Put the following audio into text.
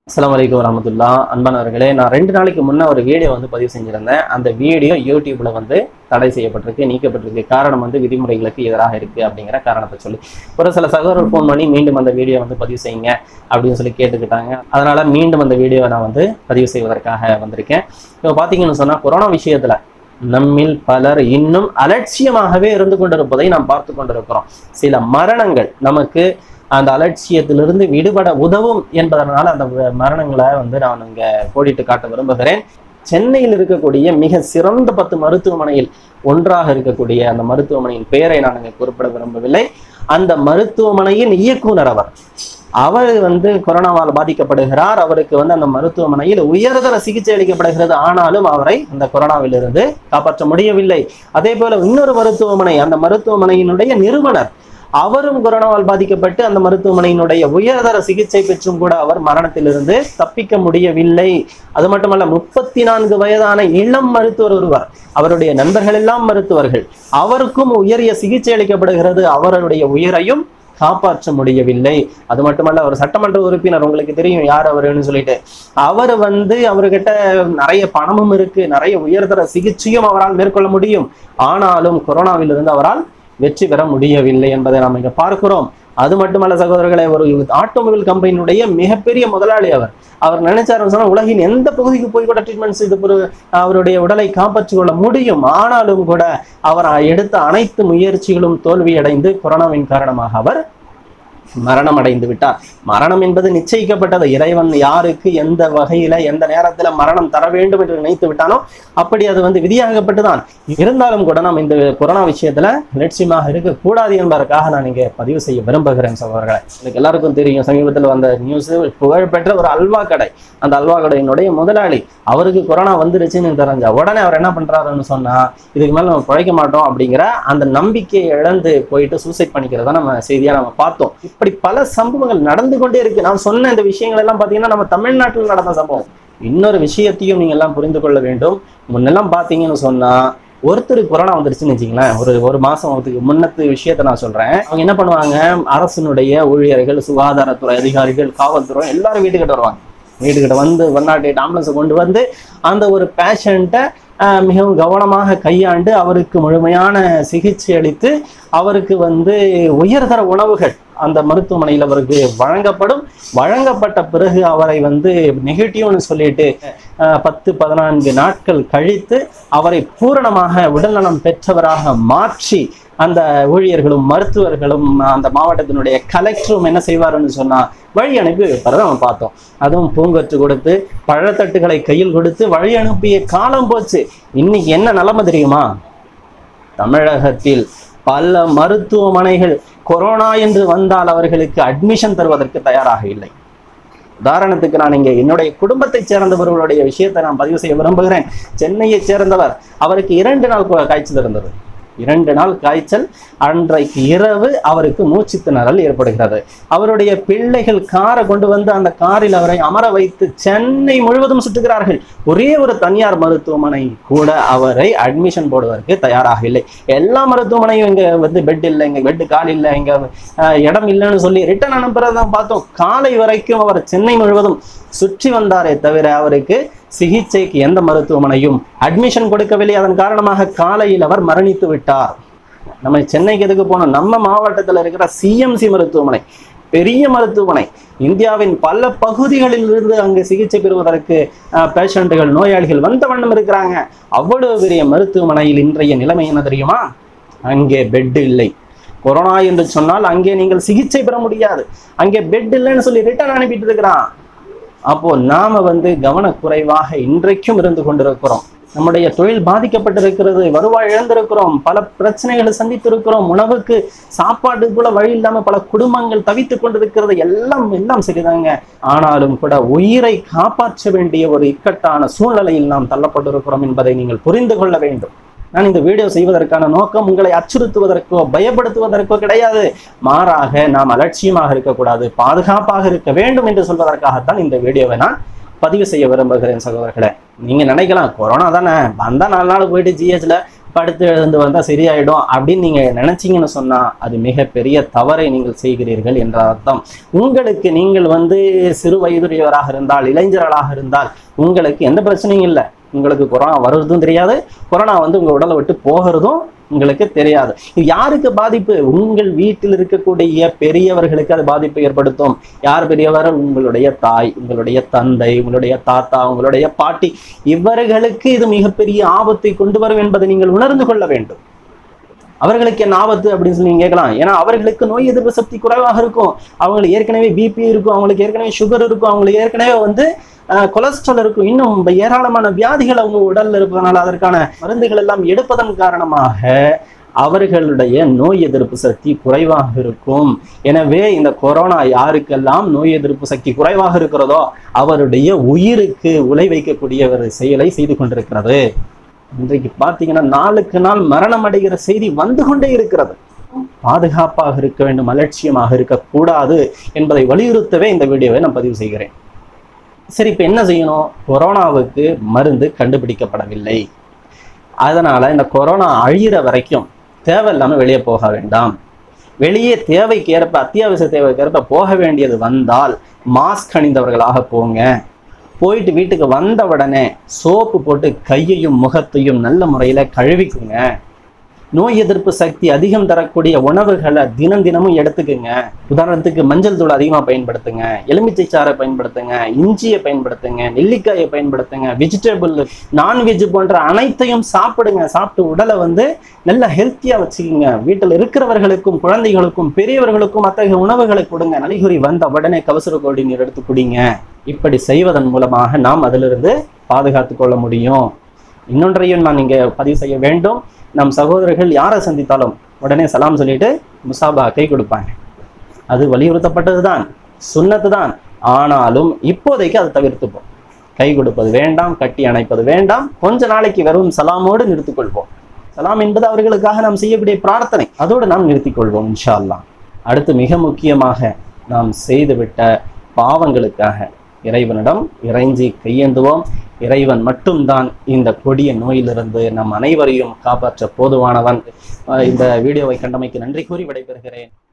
அஸ்ஸலாமு அலைக்கும் வரமத்துல்லா அன்பானவர்களே நான் ரெண்டு நாளைக்கு முன்ன ஒரு வீடியோ வந்து பதிவு செஞ்சிருந்தேன் அந்த வீடியோ யூடியூப்ல வந்து தடை செய்யப்பட்டிருக்கு நீக்கப்பட்டிருக்கு காரணம் வந்து விதிமுறைகளுக்கு எதிராக இருக்கு அப்படிங்கிற காரணத்தை சொல்லி ஒரு சில சகோதரர் ஃபோன் பண்ணி மீண்டும் அந்த வீடியோ வந்து பதிவு செய்யுங்க அப்படின்னு சொல்லி கேட்டுக்கிட்டாங்க அதனால மீண்டும் அந்த வீடியோவை நான் வந்து பதிவு செய்வதற்காக வந்திருக்கேன் இப்போ பார்த்தீங்கன்னு சொன்னா கொரோனா விஷயத்துல நம்மில் பலர் இன்னும் அலட்சியமாகவே இருந்து கொண்டிருப்பதை நாம் பார்த்து கொண்டிருக்கிறோம் சில மரணங்கள் நமக்கு அந்த அலட்சியத்திலிருந்து விடுபட உதவும் என்பதனால அந்த வ- மரணங்களை வந்து நான் இங்க கோடிட்டு காட்ட விரும்புகிறேன் சென்னையில் இருக்கக்கூடிய மிக சிறந்த பத்து மருத்துவமனையில் ஒன்றாக இருக்கக்கூடிய அந்த மருத்துவமனையின் பெயரை நான் இங்க குறிப்பிட விரும்பவில்லை அந்த மருத்துவமனையின் இயக்குனர் அவர் அவர் வந்து கொரோனாவால் பாதிக்கப்படுகிறார் அவருக்கு வந்து அந்த மருத்துவமனையில் உயர்தர சிகிச்சை அளிக்கப்படுகிறது ஆனாலும் அவரை அந்த கொரோனாவிலிருந்து காப்பாற்ற முடியவில்லை அதே போல இன்னொரு மருத்துவமனை அந்த மருத்துவமனையினுடைய நிறுவனர் அவரும் கொரோனாவால் பாதிக்கப்பட்டு அந்த மருத்துவமனையினுடைய உயர்தர சிகிச்சை பெற்றும் கூட அவர் மரணத்திலிருந்து தப்பிக்க முடியவில்லை அது மட்டுமல்ல முப்பத்தி நான்கு வயதான இளம் மருத்துவர் ஒருவர் அவருடைய நண்பர்கள் எல்லாம் மருத்துவர்கள் அவருக்கும் உயரிய சிகிச்சை அளிக்கப்படுகிறது அவருடைய உயிரையும் காப்பாற்ற முடியவில்லை அது மட்டுமல்ல அவர் சட்டமன்ற உறுப்பினர் உங்களுக்கு தெரியும் யார் அவருன்னு சொல்லிட்டு அவர் வந்து அவர்கிட்ட நிறைய பணமும் இருக்கு நிறைய உயர்தர சிகிச்சையும் அவரால் மேற்கொள்ள முடியும் ஆனாலும் கொரோனாவிலிருந்து அவரால் வெற்றி பெற முடியவில்லை என்பதை நாம் இங்க பார்க்கிறோம் அது மட்டுமல்ல சகோதரர்களே ஒரு ஆட்டோமொபைல் கம்பெனியுடைய மிகப்பெரிய முதலாளி அவர் அவர் நினைச்சாரு சொன்னா உலகின் எந்த பகுதிக்கு போய் கூட ட்ரீட்மெண்ட்ஸ் இது ஒரு அவருடைய உடலை காப்பாற்றிக் கொள்ள முடியும் ஆனாலும் கூட அவர் எடுத்த அனைத்து முயற்சிகளும் தோல்வியடைந்து கொரோனாவின் காரணமாக அவர் மரணம் அடைந்து விட்டார் மரணம் என்பது நிச்சயிக்கப்பட்டது இறைவன் யாருக்கு எந்த வகையில எந்த நேரத்துல மரணம் தர வேண்டும் என்று நினைத்து விட்டானோ அப்படி அது வந்து விதியாகப்பட்டுதான் இருந்தாலும் கூட நாம் இந்த கொரோனா விஷயத்துல லட்சியமாக இருக்கக்கூடாது என்பதற்காக நான் இங்கே பதிவு செய்ய விரும்புகிறேன் சகோதரர்களை எனக்கு எல்லாருக்கும் தெரியும் சமீபத்தில் வந்த நியூஸ் புகழ்பெற்ற ஒரு அல்வா கடை அந்த அல்வா கடையினுடைய முதலாளி அவருக்கு கொரோனா வந்துருச்சுன்னு தெரிஞ்ச உடனே அவர் என்ன பண்றாருன்னு சொன்னா இதுக்கு மேல நம்ம பிழைக்க மாட்டோம் அப்படிங்கிற அந்த நம்பிக்கையை இழந்து போயிட்டு சூசைட் பண்ணிக்கிறத நம்ம செய்தியா நம்ம பார்த்தோம் இப்படி பல சம்பவங்கள் நடந்து கொண்டே இருக்கு நான் சொன்ன இந்த விஷயங்கள் எல்லாம் பாத்தீங்கன்னா நம்ம தமிழ்நாட்டில் நடந்த சம்பவம் இன்னொரு விஷயத்தையும் நீங்க எல்லாம் புரிந்து கொள்ள வேண்டும் முன்னெல்லாம் பாத்தீங்கன்னு சொன்னா ஒருத்தருக்கு கொரோனா வந்துருச்சுன்னு வச்சுங்களேன் ஒரு ஒரு மாசம் அதுக்கு முன்னத்து விஷயத்த நான் சொல்றேன் அவங்க என்ன பண்ணுவாங்க அரசனுடைய ஊழியர்கள் சுகாதாரத்துறை அதிகாரிகள் காவல்துறை எல்லாரும் வீட்டுக்கிட்ட வருவாங்க வீட்டுக்கிட்ட வந்து ஒன் நாட் எயிட் ஆம்புலன்ஸை கொண்டு வந்து அந்த ஒரு பேஷண்ட்டை மிகவும் கவனமாக கையாண்டு அவருக்கு முழுமையான சிகிச்சை அளித்து அவருக்கு வந்து உயர்தர உணவுகள் அந்த மருத்துவமனையில் அவருக்கு வழங்கப்படும் வழங்கப்பட்ட பிறகு அவரை வந்து நெகட்டிவ்னு சொல்லிட்டு அஹ், பத்து பதினான்கு நாட்கள் கழித்து அவரை பூரணமாக உடல்நலம் பெற்றவராக மாற்றி அந்த ஊழியர்களும் மருத்துவர்களும் அந்த மாவட்டத்தினுடைய கலெக்டரும் என்ன செய்வாருன்னு சொன்னா வழி அனுப்பி வைப்பாரு நம்ம பார்த்தோம் அதுவும் பூங்கொற்று கொடுத்து பழத்தட்டுகளை கையில் கொடுத்து வழி அனுப்பிய காலம் போச்சு இன்னைக்கு என்ன நிலைமை தெரியுமா தமிழகத்தில் பல மருத்துவமனைகள் கொரோனா என்று வந்தால் அவர்களுக்கு அட்மிஷன் தருவதற்கு தயாராக இல்லை உதாரணத்துக்கு நான் இங்கே என்னுடைய குடும்பத்தைச் சேர்ந்தவர்களுடைய விஷயத்தை நான் பதிவு செய்ய விரும்புகிறேன் சென்னையைச் சேர்ந்தவர் அவருக்கு இரண்டு நாள் கு- காய்ச்சல் இருந்தது இரண்டு நாள் காய்ச்சல் அன்றைக்கு இரவு அவருக்கு மூச்சு திணறல் ஏற்படுகிறது அவருடைய பிள்ளைகள் காரை கொண்டு வந்து அந்த காரில் அவரை அமர வைத்து சென்னை முழுவதும் சுற்றுகிறார்கள் ஒரே ஒரு தனியார் மருத்துவமனை கூட அவரை அட்மிஷன் போடுவதற்கு தயாராக இல்லை எல்லா மருத்துவமனையும் இங்க வந்து பெட் இல்லை இங்க பெட் கால் இல்லை இங்க அஹ், இடம் இல்லைன்னு சொல்லி ரிட்டர்ன் அனுப்புறதான் பார்த்தோம் காலை வரைக்கும் அவர் சென்னை முழுவதும் சுற்றி வந்தாரே தவிர அவருக்கு சிகிச்சைக்கு எந்த மருத்துவமனையும் அட்மிஷன் கொடுக்கவில்லை அதன் காரணமாக காலையில் அவர் மரணித்து விட்டார் நம்ம சென்னைக்கு எதுக்கு போனோம் நம்ம மாவட்டத்தில் இருக்கிற சிஎம்சி மருத்துவமனை பெரிய மருத்துவமனை இந்தியாவின் பல பகுதிகளில் இருந்து அங்கு சிகிச்சை பெறுவதற்கு பேஷண்ட்டுகள் நோயாளிகள் வந்த வண்ணம் இருக்கிறாங்க அவ்வளவு பெரிய மருத்துவமனையில் இன்றைய நிலைமை என்ன தெரியுமா அங்கே பெட் இல்லை கொரோனா என்று சொன்னால் அங்கே நீங்கள் சிகிச்சை பெற முடியாது அங்கே பெட் இல்லைன்னு சொல்லி ரிட்டர்ன் அனுப்பிட்டு இருக்கிறான் அப்போ நாம வந்து கவனக்குறைவாக இன்றைக்கும் இருந்து கொண்டிருக்கிறோம் நம்முடைய தொழில் பாதிக்கப்பட்டிருக்கிறது வருவாய் இழந்திருக்கிறோம் பல பிரச்சனைகளை சந்தித்திருக்கிறோம் உணவுக்கு சாப்பாட்டுக்கு கூட வழி இல்லாம பல குடும்பங்கள் தவித்துக் கொண்டிருக்கிறது எல்லாம் எல்லாம் சரிதாங்க ஆனாலும் கூட உயிரை காப்பாற்ற வேண்டிய ஒரு இக்கட்டான சூழ்நிலையில் நாம் தள்ளப்பட்டிருக்கிறோம் என்பதை நீங்கள் புரிந்து கொள்ள வேண்டும் நான் இந்த வீடியோ செய்வதற்கான நோக்கம் உங்களை அச்சுறுத்துவதற்கோ பயப்படுத்துவதற்கோ கிடையாது மாறாக நாம் அலட்சியமாக இருக்கக்கூடாது பாதுகாப்பாக இருக்க வேண்டும் என்று சொல்வதற்காகத்தான் இந்த வீடியோவை நான் பதிவு செய்ய விரும்புகிறேன் சகோதரர்களே நீங்க நினைக்கலாம் கொரோனா தானே வந்தா நாலு நாள் போயிட்டு ஜிஹெச்ல படுத்து எழுந்து வந்தா சரியாயிடும் அப்படின்னு நீங்க நினைச்சீங்கன்னு சொன்னா அது மிகப்பெரிய தவறை நீங்கள் செய்கிறீர்கள் என்ற அர்த்தம் உங்களுக்கு நீங்கள் வந்து சிறு வயதுடையவராக இருந்தால் இளைஞர்களாக இருந்தால் உங்களுக்கு எந்த பிரச்சனையும் இல்லை உங்களுக்கு கொரோனா வருவதும் தெரியாது கொரோனா வந்து உங்க உடலை விட்டு போகிறதும் உங்களுக்கு தெரியாது இது யாருக்கு பாதிப்பு உங்கள் வீட்டில் இருக்கக்கூடிய பெரியவர்களுக்கு அது பாதிப்பு ஏற்படுத்தும் யார் பெரியவர் உங்களுடைய தாய் உங்களுடைய தந்தை உங்களுடைய தாத்தா உங்களுடைய பாட்டி இவர்களுக்கு இது மிகப்பெரிய ஆபத்தை கொண்டு வரும் என்பதை நீங்கள் உணர்ந்து கொள்ள வேண்டும் அவர்களுக்கு என்ன ஆபத்து அப்படின்னு சொல்லி நீங்க கேட்கலாம் ஏன்னா அவர்களுக்கு நோய் எதிர்ப்பு சக்தி குறைவாக இருக்கும் அவங்களுக்கு ஏற்கனவே பிபி இருக்கும் அவங்களுக்கு ஏற்கனவே சுகர் இருக்கும் அவங்களுக்கு ஏற்கனவே வந்து கொலஸ்ட்ரால் இருக்கும் இன்னும் ஏராளமான வியாதிகள் அவங்க உடல்ல இருப்பதனால அதற்கான மருந்துகள் எல்லாம் எடுப்பதன் காரணமாக அவர்களுடைய நோய் எதிர்ப்பு சக்தி குறைவாக இருக்கும் எனவே இந்த கொரோனா யாருக்கெல்லாம் நோய் எதிர்ப்பு சக்தி குறைவாக இருக்கிறதோ அவருடைய உயிருக்கு உலை வைக்கக்கூடிய ஒரு செயலை செய்து கொண்டிருக்கிறது இன்றைக்கு பார்த்தீங்கன்னா நாளுக்கு நாள் மரணம் அடைகிற செய்தி வந்து கொண்டே இருக்கிறது பாதுகாப்பாக இருக்க வேண்டும் அலட்சியமாக இருக்கக்கூடாது என்பதை வலியுறுத்தவே இந்த வீடியோவை நான் பதிவு செய்கிறேன் சரி இப்போ என்ன செய்யணும் கொரோனாவுக்கு மருந்து கண்டுபிடிக்கப்படவில்லை அதனால இந்த கொரோனா அழியிற வரைக்கும் தேவையில்லாம வெளியே போக வேண்டாம் வெளியே தேவைக்கு ஏற்ப அத்தியாவசிய தேவைக்கு ஏற்ப போக வேண்டியது வந்தால் மாஸ்க் அணிந்தவர்களாக போங்க போயிட்டு வீட்டுக்கு வந்த உடனே சோப்பு போட்டு கையையும் முகத்தையும் நல்ல முறையில் கழுவிக்குங்க நோய் எதிர்ப்பு சக்தி அதிகம் தரக்கூடிய உணவுகளை தினம் தினமும் எடுத்துக்குங்க உதாரணத்துக்கு மஞ்சள் தூள் அதிகமாக பயன்படுத்துங்க எலுமிச்சை சாறை பயன்படுத்துங்க இஞ்சியை பயன்படுத்துங்க நெல்லிக்காயை பயன்படுத்துங்க வெஜிடபிள் நான்வெஜ் போன்ற அனைத்தையும் சாப்பிடுங்க சாப்பிட்டு உடலை வந்து நல்ல ஹெல்த்தியாக வச்சுக்கோங்க வீட்டில் இருக்கிறவர்களுக்கும் குழந்தைகளுக்கும் பெரியவர்களுக்கும் அத்தகைய உணவுகளை கொடுங்க நலிகுறி வந்த உடனே கவசர கோடி நீர் எடுத்து குடிங்க இப்படி செய்வதன் மூலமாக நாம் அதிலிருந்து பாதுகாத்து கொள்ள முடியும் இன்னொன்றையும் நான் இங்கே பதிவு செய்ய வேண்டும் நம் சகோதரர்கள் யாரை சந்தித்தாலும் உடனே சலாம் சொல்லிட்டு முசாபா கை கொடுப்பாங்க அது வலியுறுத்தப்பட்டது தான் சுண்ணத்து தான் ஆனாலும் இப்போதைக்கு அதை தவிர்த்துப்போம் கை கொடுப்பது வேண்டாம் கட்டி அணைப்பது வேண்டாம் கொஞ்ச நாளைக்கு வெறும் சலாமோடு நிறுத்திக் கொள்வோம் சலாம் என்பது அவர்களுக்காக நாம் செய்யக்கூடிய பிரார்த்தனை அதோடு நாம் நிறுத்திக் கொள்வோம் இன்ஷா அல்லாஹ் அடுத்து மிக முக்கியமாக நாம் செய்துவிட்ட பாவங்களுக்காக இறைவனிடம் இறைஞ்சி கையேந்துவோம் இறைவன் மட்டும்தான் இந்த கொடிய நோயிலிருந்து நம் அனைவரையும் காப்பாற்ற போதுவானவன் அஹ் இந்த வீடியோவை கண்டமைக்கு நன்றி கூறி விடைபெறுகிறேன்